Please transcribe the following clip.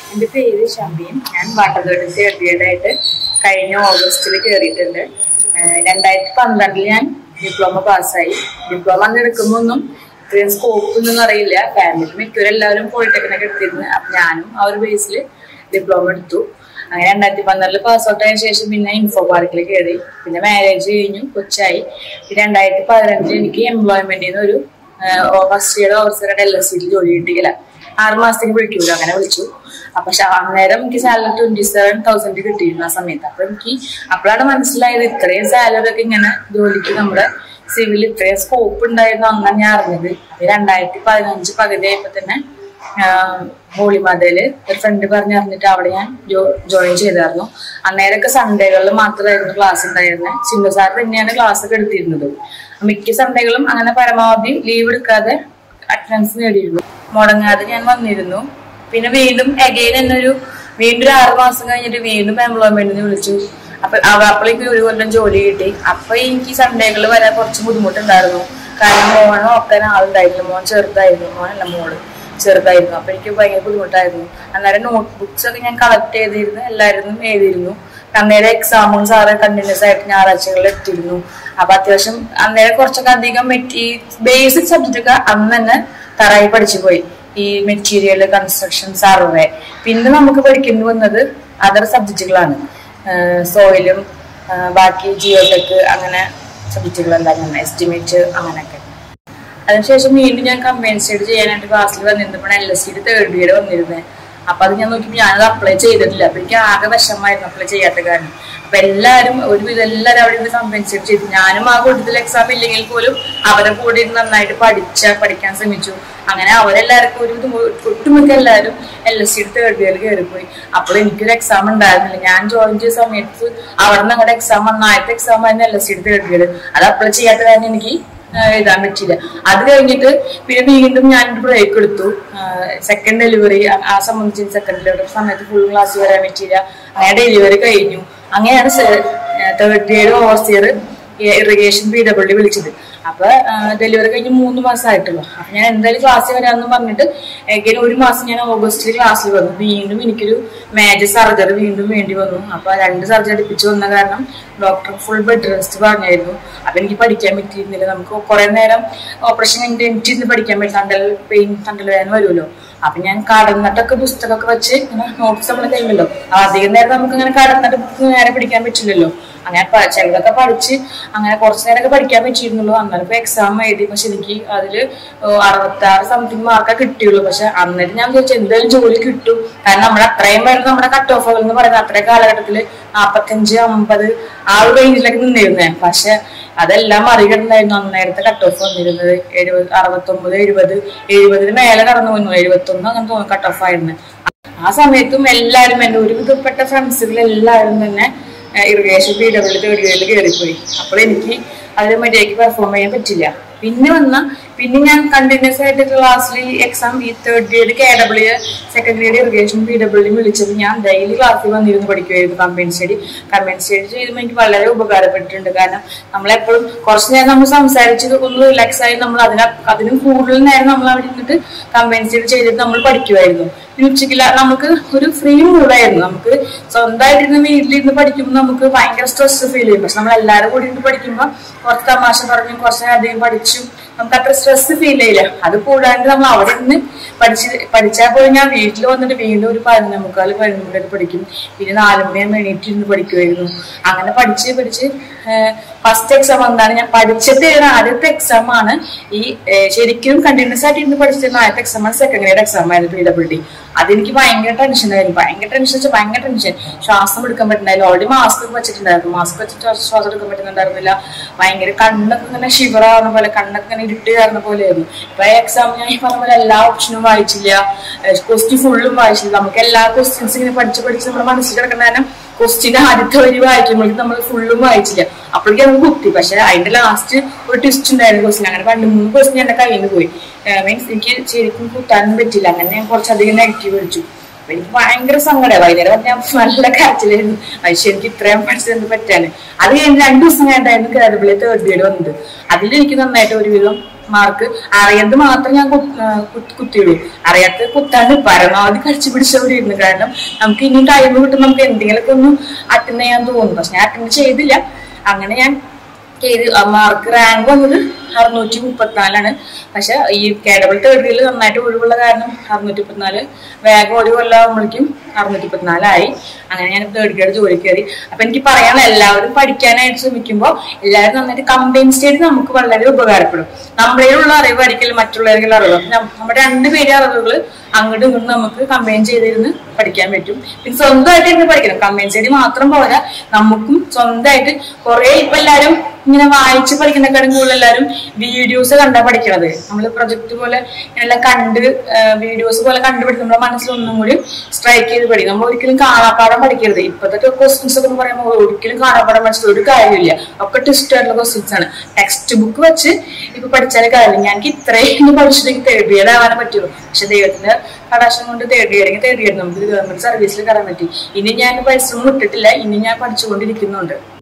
എന്റെ പേര് ഷമീൻ ഞാൻ വാട്ടർഗേഡ് തേർഡ് ആയിട്ട് കഴിഞ്ഞ ഓഗസ്റ്റിൽ കയറിയിട്ടുണ്ട് രണ്ടായിരത്തി പന്ത്രണ്ടിൽ ഞാൻ ഡിപ്ലോമ പാസ്സായി ഡിപ്ലോമ അന്ന് എടുക്കുമ്പോ ഒന്നും ഇത്രയും സ്കോപ്പ് ഒന്നും അറിയില്ല ഫാമിലി മിക്കവരും എല്ലാവരും പോളിടെക്നിക് എടുത്തിരുന്നു അപ്പൊ ഞാനും ആ ഒരു ബേസിൽ ഡിപ്ലോമ എടുത്തു അങ്ങനെ രണ്ടായിരത്തി പന്ത്രണ്ടില് പാസ് ഔട്ട് ആയതിനു ശേഷം പിന്നെ ഇൻഫോ പാർക്കിൽ കയറി പിന്നെ മാരേജ് കഴിഞ്ഞു കൊച്ചായി പിന്നെ രണ്ടായിരത്തി പതിനഞ്ചിൽ എനിക്ക് എംപ്ലോയ്മെന്റിൽ നിന്ന് ഒരു ഫസ്റ്റ് ഇയർ ഓഫീസറുടെ എൽ എസ് സിയിൽ ജോലി കിട്ടിയില്ല ആറ് മാസത്തേക്ക് വിളിക്കൂല അങ്ങനെ വിളിച്ചു അപ്പൊ പക്ഷെ അന്നേരം എനിക്ക് സാലറി ട്വന്റി സെവൻ തൗസൻഡ് കിട്ടിയിരുന്നു ആ സമയത്ത് അപ്പൊ എനിക്ക് അപ്പോഴാണ് മനസ്സിലായത് ഇത്രയും സാലറി ഒക്കെ ഇങ്ങനെ ജോലിക്ക് നമ്മുടെ സിവിൽ ഇത്രയും സ്കോപ്പ് ഉണ്ടായിരുന്നു അന്നാണ് ഞാൻ അറിഞ്ഞത് അപ്പൊ രണ്ടായിരത്തി പതിനഞ്ച് പകുതി ആയപ്പോ തന്നെ ഹോളിമതയില് ഒരു ഫ്രണ്ട് പറഞ്ഞറിഞ്ഞിട്ട് അവിടെ ഞാൻ ജോയിൻ ചെയ്തായിരുന്നു അന്നേരമൊക്കെ സൺഡേകളിൽ മാത്രമായിരുന്നു ക്ലാസ് ഉണ്ടായിരുന്നത് സിന്ധു സാർ തന്നെയാണ് ക്ലാസ് ഒക്കെ എടുത്തിരുന്നത് മിക്ക സൺഡേകളും അങ്ങനെ പരമാവധി ലീവ് എടുക്കാതെ അറ്റൻഡൻസ് നേടിയിരുന്നു മുടങ്ങാതെ ഞാൻ വന്നിരുന്നു പിന്നെ വീണ്ടും അഗൈൻ എന്നൊരു വീണ്ടും ഒരു ആറ് മാസം കഴിഞ്ഞിട്ട് വീണ്ടും എംപ്ലോയ്മെന്റിന് വിളിച്ചു അപ്പൊ അവ അപ്പോഴേക്കും ഒരു കൊല്ലം ജോലി കിട്ടി അപ്പൊ എനിക്ക് സൺഡേകളിൽ വരാൻ കുറച്ച് ബുദ്ധിമുട്ടുണ്ടായിരുന്നു കാരണം മോനെ നോക്കാൻ ആളുണ്ടായിരുന്നു മോൻ ചെറുതായിരുന്നു മോനല്ല മോള് ചെറുതായിരുന്നു അപ്പൊ എനിക്ക് ഭയങ്കര ബുദ്ധിമുട്ടായിരുന്നു അന്നേരം നോട്ട് ബുക്സ് ഒക്കെ ഞാൻ കളക്ട് ചെയ്തിരുന്നു എല്ലാവരും എഴുതിയിരുന്നു അന്നേരം എക്സാമും സാറ് കണ്ടിന്യൂസ് ആയിട്ട് ഞായറാഴ്ചകളിൽ എത്തിയിരുന്നു അപ്പൊ അത്യാവശ്യം അന്നേരം കുറച്ചൊക്കെ അധികം ഈ ബേസിക് സബ്ജക്റ്റ് ഒക്കെ അന്ന് തന്നെ തറായി പഠിച്ചു പോയി ഈ മെറ്റീരിയൽ കൺസ്ട്രക്ഷൻ സർവേ പിന്നെ നമുക്ക് പഠിക്കേണ്ടി വന്നത് അതർ സബ്ജക്റ്റുകളാണ് സോയിലും ബാക്കി ജിയോടെക് അങ്ങനെ സബ്ജക്റ്റുകൾ എന്തായാലും എസ്റ്റിമേറ്റ് അങ്ങനെയൊക്കെ അതിനുശേഷം വീണ്ടും ഞാൻ കമ്പൈൻ സ്റ്റഡി ചെയ്യാനായിട്ട് ക്ലാസ്സിൽ വന്നിരുന്നപ്പോൾ എൽ എസ് സിയുടെ തേർഡ് ഇയർ വന്നിരുന്നത് അപ്പൊ അത് ഞാൻ നോക്കിയപ്പോൾ ഞാനത് അപ്ലൈ ചെയ്തിട്ടില്ല അപ്പൊ എനിക്ക് ആകെ വിഷമമായിരുന്നു അപ്ലൈ ചെയ്യാത്ത കാരണം അപ്പൊ എല്ലാവരും ഒരുവിധം എല്ലാവരും അവിടെ ഇരുന്ന് കമ്പൻസേറ്റ് ചെയ്തു ഞാനും ആ കൂട്ടത്തിൽ എക്സാം ഇല്ലെങ്കിൽ പോലും അവരെ കൂടെ ഇരുന്ന് നന്നായിട്ട് പഠിച്ച പഠിക്കാൻ ശ്രമിച്ചു അങ്ങനെ അവരെല്ലാവർക്കും ഒരുവിധം ഒട്ടുമിക്ക എല്ലാവരും എൽ എസ് സിയുടെ തേർഡ് ഇയർ കയറിപ്പോയി അപ്പോൾ എനിക്കൊരു എക്സാം ഉണ്ടായിരുന്നില്ല ഞാൻ ജോയിൻ ചെയ്ത സമയത്ത് അവിടെ നിന്ന് അങ്ങോട്ട് എക്സാം വന്ന ആദ്യത്തെ എക്സാം ആയിരുന്നു എൽ എസ് സിയുടെ തേർഡ് ഇയർ അത് അപ്ലൈ ചെയ്യാത്ത കാരണം എനിക്ക് എഴുതാൻ പറ്റില്ല അത് കഴിഞ്ഞിട്ട് പിന്നെ വീണ്ടും ഞാൻ ബ്രേക്ക് എടുത്തു സെക്കൻഡ് ഡെലിവറി ആ സംബന്ധിച്ച് സെക്കൻഡ് ഡെലിവറി സമയത്ത് ഫുൾ ക്ലാസ് വരാൻ പറ്റിയില്ല അങ്ങനെ ഡെലിവറി കഴിഞ്ഞു അങ്ങനെയാണ് third year overseer irrigation P W വിളിച്ചത് അപ്പൊ ഡെലിവറി കഴിഞ്ഞ് മൂന്ന് മാസം ആയിട്ടുള്ളൂ അപ്പൊ ഞാൻ എന്തായാലും ക്ലാസ്സിൽ വരാമെന്ന് പറഞ്ഞിട്ട് എഗൈൻ ഒരു മാസം ഞാൻ ഓഗസ്റ്റിൽ ക്ലാസ്സിൽ വന്നു വീണ്ടും എനിക്കൊരു മേജർ സർജറി വീണ്ടും വേണ്ടി വന്നു അപ്പൊ രണ്ട് സർജറി അടുപ്പിച്ച് വന്ന കാരണം ഡോക്ടർ ഫുൾ ബെഡ് റെസ്റ്റ് പറഞ്ഞായിരുന്നു അപ്പൊ എനിക്ക് പഠിക്കാൻ പറ്റിയിരുന്നില്ല നമുക്ക് കുറെ നേരം ഓപ്പറേഷൻ കഴിഞ്ഞിട്ട് എനിക്കിരുന്ന് പഠിക്കാൻ പറ്റും തണ്ടൽ പെയിൻ തണ്ടൽ വേദന വരുമല്ലോ അപ്പൊ ഞാൻ കടന്നിട്ടൊക്കെ പുസ്തകമൊക്കെ വെച്ച് ഇങ്ങനെ നോട്ട്സ് നമ്മൾ കഴിയുമല്ലോ അധികം നേരം നമുക്ക് ഇങ്ങനെ കടന്നിട്ട് നേരെ പിടിക്കാൻ പറ്റില്ലല്ലോ അങ്ങനെ ചിലതൊക്കെ പഠിച്ച് അങ്ങനെ കുറച്ചു നേരമൊക്കെ പഠിക്കാൻ പറ്റിയിരുന്നുള്ളൂ അന്നേരം ഇപ്പൊ എക്സാം എഴുതി പക്ഷെ എനിക്ക് അതില് അറുപത്തി ആറ് സംതിങ് മാർക്കേ കിട്ടിയുള്ളൂ പക്ഷെ അന്നേരം ഞാൻ ചോദിച്ചു എന്തായാലും ജോലി കിട്ടും കാരണം നമ്മൾ അത്രയും പേര് നമ്മുടെ കട്ട് ഓഫുകൾ എന്ന് പറയുന്നത് അത്രയും കാലഘട്ടത്തില് നാപ്പത്തഞ്ച് അമ്പത് ആ ഒരു റേഞ്ചിലൊക്കെ നിന്നിരുന്നേ പക്ഷെ അതെല്ലാം മറികടന്നായിരുന്നു അന്നേരത്തെ കട്ട് ഓഫ് വന്നിരുന്നത് എഴുപത് അറുപത്തൊമ്പത് എഴുപത് എഴുപതിന് മേലെ കടന്നു വന്നു എഴുപത്തൊന്ന് അങ്ങനെ തോന്നുന്നു കട്ട് ഓഫ് ആയിരുന്നു ആ സമയത്തും എല്ലാവരും എന്റെ ഒരുവിധപ്പെട്ട ഫ്രണ്ട്സുകൾ എല്ലാവരും തന്നെ ഇറിഗേഷൻ പി ഡബ്ല്യു തേർഡ് ഇയറിൽ കയറിപ്പോയി അപ്പോൾ എനിക്ക് അതിൽ മര്യാദയ്ക്ക് പെർഫോം ചെയ്യാൻ പറ്റില്ല പിന്നെ വന്ന പിന്നെ ഞാൻ കണ്ടിന്യൂസ് ആയിട്ട് ക്ലാസ്സിൽ എക്സാം ഈ third year K W second year irrigation P W വിളിച്ചത് ഞാൻ ഡെയിലി ക്ലാസ്സിൽ വന്നിരുന്ന് പഠിക്കുമായിരുന്നു കമ്പൈൻ സ്റ്റഡി കമ്പൈൻ സ്റ്റഡി ചെയ്യുമ്പോൾ എനിക്ക് വളരെ ഉപകാരപ്പെട്ടിട്ടുണ്ട് കാരണം നമ്മളെപ്പോഴും കുറച്ച് നേരം നമ്മൾ സംസാരിച്ച് ഒന്ന് റിലാക്സ് ആയി നമ്മൾ അതിന് അതിനും കൂടുതൽ നേരം നമ്മൾ അവിടെ ഇരുന്നിട്ട് കമ്പൈൻ സ്റ്റഡി ചെയ്തിട്ട് നമ്മൾ പഠിക്കുമായിരുന്നു ഉച്ചയ്ക്കില്ല നമുക്ക് ഒരു ഫ്രീ മൂഡായിരുന്നു നമുക്ക് സ്വന്തമായിട്ടിരുന്ന് വീട്ടിലിരുന്ന് പഠിക്കുമ്പോൾ നമുക്ക് ഭയങ്കര സ്ട്രെസ് ഫീൽ ചെയ്യും പക്ഷെ നമ്മൾ എല്ലാവരും കൂടി ഇരുന്ന് പഠിക്കുമ്പോൾ കുറച്ച് തമാശ പറഞ്ഞും കുറച്ച് അധികം പഠിച്ചും നമുക്ക് അത്ര സ്ട്രെസ് ഫീൽ ചെയ്യില്ല അത് കൂടാണ്ട് നമ്മൾ അവിടെ നിന്ന് പഠിച്ച് പഠിച്ചാൽ പോലും ഞാൻ വീട്ടിൽ വന്നിട്ട് വീണ്ടും ഒരു പതിനൊന്ന് മുക്കാൽ പതിനൊന്ന് പഠിക്കും പിന്നെ നാല് മണിയാകുമ്പോൾ എണീറ്റിരുന്ന് പഠിക്കുമായിരുന്നു അങ്ങനെ പഠിച്ച് പഠിച്ച് ഫസ്റ്റ് എക്സാം എന്താണ് ഞാൻ പഠിച്ചിട്ട് ആദ്യത്തെ എക്സാം ആണ് ഈ ശരിക്കും കണ്ടിന്യൂസ് ആയിട്ട് ഇരുന്ന് പഠിച്ചിരുന്ന ആദ്യത്തെ എക്സാം ആണ് സെക്കൻഡ് ഗ്രേഡ് എക്സാം ആയിരുന്നു പി ഡബ്ല്യു ഡി അതെനിക്ക് ഭയങ്കര ടെൻഷൻ ആയിരുന്നു ഭയങ്കര ടെൻഷൻ വെച്ചാൽ ഭയങ്കര ടെൻഷൻ ശ്വാസം എടുക്കാൻ പറ്റുന്നില്ല ഓൾറെഡി മാസ്ക് ഒക്കെ വെച്ചിട്ടുണ്ടായിരുന്നു മാസ്ക് വെച്ചിട്ട് ശ്വാസം എടുക്കാൻ പറ്റുന്നുണ്ടായിരുന്നില്ല ഭയങ്കര കണ്ണൊക്കെ ഇങ്ങനെ ഷിവറാവുന്ന പോലെ കണ്ണൊക്കെ ഇങ്ങനെ ഇരുട്ട് കയറുന്ന പോലെയായിരുന്നു ഇപ്പൊ എക്സാം ഞാൻ ഈ പറഞ്ഞ പോലെ എല്ലാ ഓപ്ഷനും വായിച്ചില്ല ക്വസ്റ്റ്യൻ ഫുള്ളും വായിച്ചില്ല നമുക്ക് എല്ലാ ക്വസ്റ്റ്യൻസ് ഇങ്ങനെ പഠിച്ച് പഠിച്ച് നമ്മുടെ മനസ്സിൽ കിടക്കുന്ന കാരണം ക്വസ്റ്റ്യൻ ആദ്യത്തെ വരി വായിക്കുമ്പോഴേക്കും നമ്മൾ ഫുള്ളും വായിച്ചില്ല അപ്പോഴേക്കും നമുക്ക് കുത്തി പക്ഷെ അതിന്റെ ലാസ്റ്റ് ഒരു ട്വിസ്റ്റ് ഉണ്ടായിരുന്നു ക്വസ്റ്റ്യൻ അങ്ങനെ രണ്ട് മൂന്ന് ക്വസ്റ്റ്യൻ എന്റെ കയ്യിൽ നിന്ന് പോയി മീൻസ് എനിക്ക് ശരിക്കും കുത്താനും പറ്റില്ല അങ്ങനെ ഞാൻ കുറച്ചധികം നെഗറ്റീവ് അടിച്ചു അപ്പൊ എനിക്ക് ഭയങ്കര സങ്കടമായി വൈകുന്നേരം ഞാൻ നല്ല കരച്ചിലായിരുന്നു പക്ഷെ എനിക്ക് ഇത്രയും പഠിച്ചത് പറ്റാന് അത് കഴിഞ്ഞ് രണ്ടു ദിവസം കഴിഞ്ഞിട്ടായിരുന്നു കേരളത്തിലെ തേർഡ് ഗ്രേഡ് വന്നത് അതിൽ എനിക്ക് നന്നായിട്ട് ഒരുവിധം മാർക്ക് അറിയാത്തത് മാത്രം ഞാൻ കു- ആ, കുത്തി- കുത്തിയിടും അറിയാത്തത് കുത്താണ്ട് പരമാവധി കടിച്ചു പിടിച്ചവിടെ ഇരുന്നു കാരണം നമുക്ക് ഇനി ടൈം കിട്ടും നമുക്ക് എന്തെങ്കിലുമൊക്കെ ഒന്ന് അറ്റൻഡ് ചെയ്യാൻ തോന്നും പക്ഷെ ഞാൻ അറ്റൻഡ് ചെയ്തില്ല അങ്ങനെ ഞാൻ ചെയ്ത് മാർക്ക് റാങ്ക് വന്നത് അറുന്നൂറ്റി മുപ്പത്തിനാലാണ് പക്ഷെ ഈ കേഡബിൾ തേർഡ് ഇയറിൽ നന്നായിട്ട് ഒഴിവുള്ള കാരണം അറുന്നൂറ്റി മുപ്പത്തിനാല് വേഗം ഒരു കൊല്ലമാകുമ്പോഴേക്കും അറുന്നൂറ്റി മുപ്പത്തിനാലായി അങ്ങനെ ഞാൻ തേർഡ് ഗ്രേഡ് ജോലി കയറി അപ്പൊ എനിക്ക് പറയാനുള്ള എല്ലാവരും പഠിക്കാനായിട്ട് ശ്രമിക്കുമ്പോൾ എല്ലാവരും നന്നായിട്ട് കമ്പൈൻ സ്റ്റേറ്റ് നമുക്ക് വളരെ ഉപകാരപ്പെടും നമ്മുടെയുള്ള അറിവായിരിക്കില്ല മറ്റുള്ളവരുടെ അറിവ് അപ്പൊ നം- നമ്മുടെ രണ്ടുപേരുടെ അറിവുകൾ അങ്ങോട്ടും ഇങ്ങോട്ടും നമുക്ക് കമ്പൈൻ ചെയ്തിരുന്ന് പഠിക്കാൻ പറ്റും പിന്നെ സ്വന്തമായിട്ട് ഇരുന്ന് പഠിക്കണം കമ്പൈൻ സ്റ്റഡി മാത്രം പോരാ നമുക്കും സ്വന്തമായിട്ട് കുറെ ഇപ്പൊ എല്ലാരും ഇങ്ങനെ വായിച്ച് പഠിക്കുന്നതിനെക്കാളും കൂടുതൽ എല്ലാവരും വീഡിയോസ് കണ്ടാ പഠിക്കണത് നമ്മൾ പ്രൊജക്ട് പോലെ ഇങ്ങനെയുള്ള കണ്ട് വീഡിയോസ് പോലെ കണ്ടുപിടിച്ച് നമ്മുടെ മനസ്സിൽ ഒന്നും കൂടി സ്ട്രൈക്ക് ചെയ്ത് പഠിക്കും നമ്മൾ ഒരിക്കലും കാണാപ്പാടം പഠിക്കരുത് ഇപ്പോഴത്തെ ക്വസ്റ്റ്യൻസ് ഒക്കെ പറയുമ്പോൾ ഒരിക്കലും കാണാപ്പാടം പഠിച്ചിട്ട് ഒരു കാര്യമില്ല ഒക്കെ ട്വിസ്റ്റ് ആയിട്ടുള്ള ക്വസ്റ്റ്യൻസ് ആണ് ടെക്സ്റ്റ് ബുക്ക് വെച്ച് ഇപ്പൊ പഠിച്ചാലേ കാര്യമില്ല ഞങ്ങൾക്ക് ഇത്രയും പഠിച്ചിട്ട് തേർഡ് ഇയർ ആവാനേ പറ്റുള്ളൂ പക്ഷെ ദൈവത്തിന്റെ കടാശം കൊണ്ട് തേർഡ് ഇയർ തേർഡ് ഇയർ നമുക്ക് ഗവൺമെന്റ് സർവീസിൽ കയറാൻ പറ്റി ഇനി ഞാൻ പരിശ്രമം വിട്ടിട്ടില്ല ഇനി ഞാൻ പഠിച്ചുകൊണ്ടിരിക്കുന്നുണ്ട്